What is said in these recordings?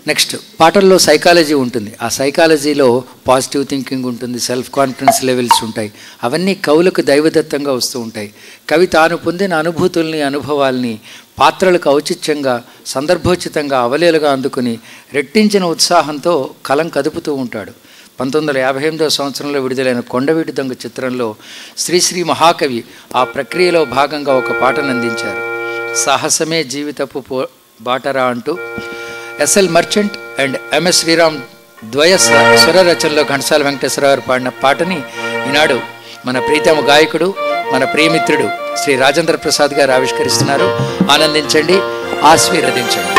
next పాటల్లో psychology ఉంటుంది ఆ సైకాలజీలో పాజిటివ్ థింకింగ్ ఉంటుంది సెల్ఫ్ కాన్ఫిడెన్స్ లెవెల్స్ ఉంటాయి అవన్నీ కవులకు దైవదత్తంగా వస్తూ ఉంటాయి కవి తాను పొందిన అనుభూతుల్ని అనుభవాల్ని పాత్రలకు ఔచిత్యంగా సందర్భోచితంగా అవలేలుగా అందుకుని రెట్టించిన ఉత్సాహంతో కలం కదుపుతూ ఉంటాడు పంతొమ్మిది వందల యాభై ఎనిమిదవ సంవత్సరంలో విడుదలైన కొండవీటి దొంగ చిత్రంలో శ్రీశ్రీ మహాకవి ఆ ప్రక్రియలో భాగంగా ఒక పాటను అందించారు సాహసమే జీవితపు పో బాటరా అంటూ SL Merchant and MS Sriram ద్వయ స్వ- స్వర రచనలో ఘంటసాల వెంకటేశ్వరరావు గారు పాడిన పాటని ఈనాడు మన ప్రీతమ గాయకుడు మన ప్రియమిత్రుడు శ్రీ రాజేంద్ర ప్రసాద్ గారు ఆవిష్కరిస్తున్నారు ఆనందించండి ఆశీర్వదించండి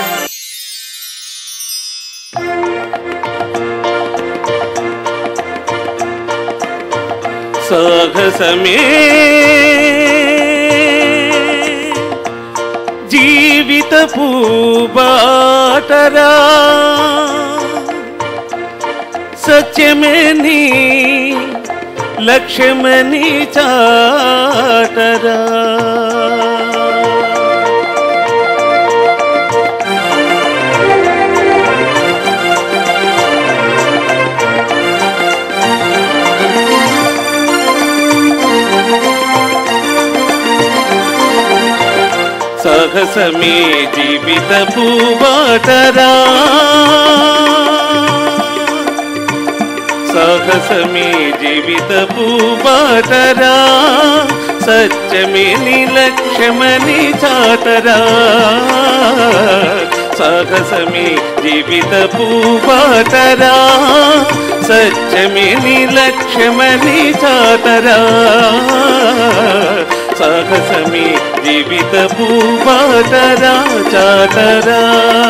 సాహసమే జీవిత పూబాటరా సత్యమే నీ లక్ష్యమని చాటరా సాహసమే జీవిత పూబాటరా సాహసమే జీవిత పూబాటరా సత్యమే నిలక్ష్యమని చాటరా సాహసమే జీవిత పూబాటరా సత్యమే నిలక్ష్యమని చాటరా సాహసమే జీవిత పూబాటరా చాటరా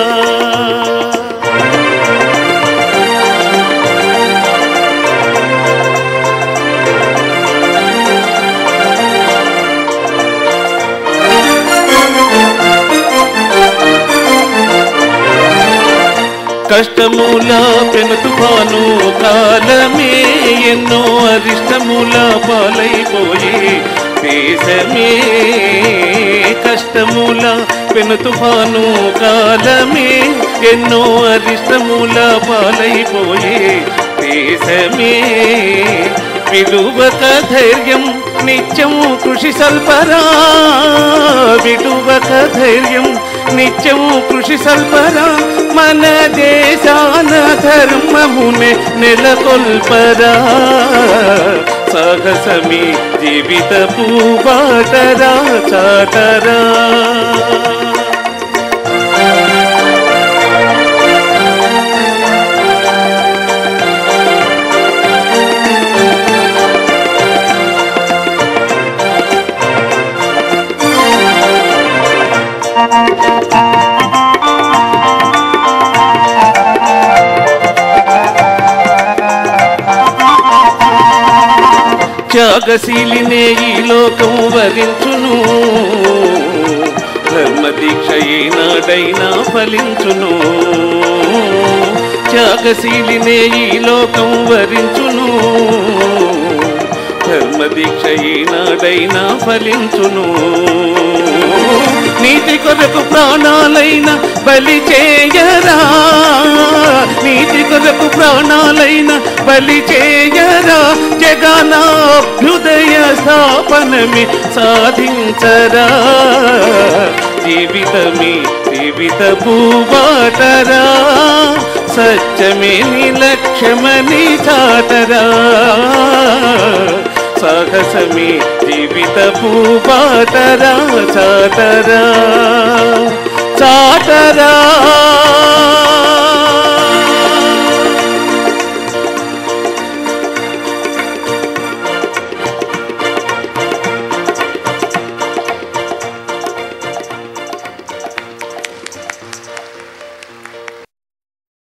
కష్టముల పెను తుఫాను కాలమే ఎన్నో అరిష్టముల పాలైపోయి దేశమే కష్టముల పెను తుఫాను కాలమే ఎన్నో అరిష్టముల పాలైపోయి దేశమే విలువక ధైర్యం నిత్యము కృషి సల్పరా విలువక ధైర్యం నిత్యము కృషి సల్పరా మన దేశాన ధర్మమునే నెలకొల్పరా సాహసమి జీవిత పూబాటరా చాటరా త్యాగశీలినే ఈ లోకం వరించును ధర్మ దీక్ష ఏనాడైనా ఫలించును త్యాగశీలినే ఈ లోకం వరించును ధర్మ దీక్ష ఏనాడైనా ఫలించును నీతి కొరకు ప్రాణాలైన బలి చేయరా నీతి కొరకు ప్రాణాలైన బలి చేయరా జగన అభ్యుదయ స్థాపనమి సాధించరా జీవితమే జీవిత భూబాటరా సత్యమే నిలక్ష్యమని చాటరా సాహసమే జీవిత భూబాటరా చాటరా చాటరా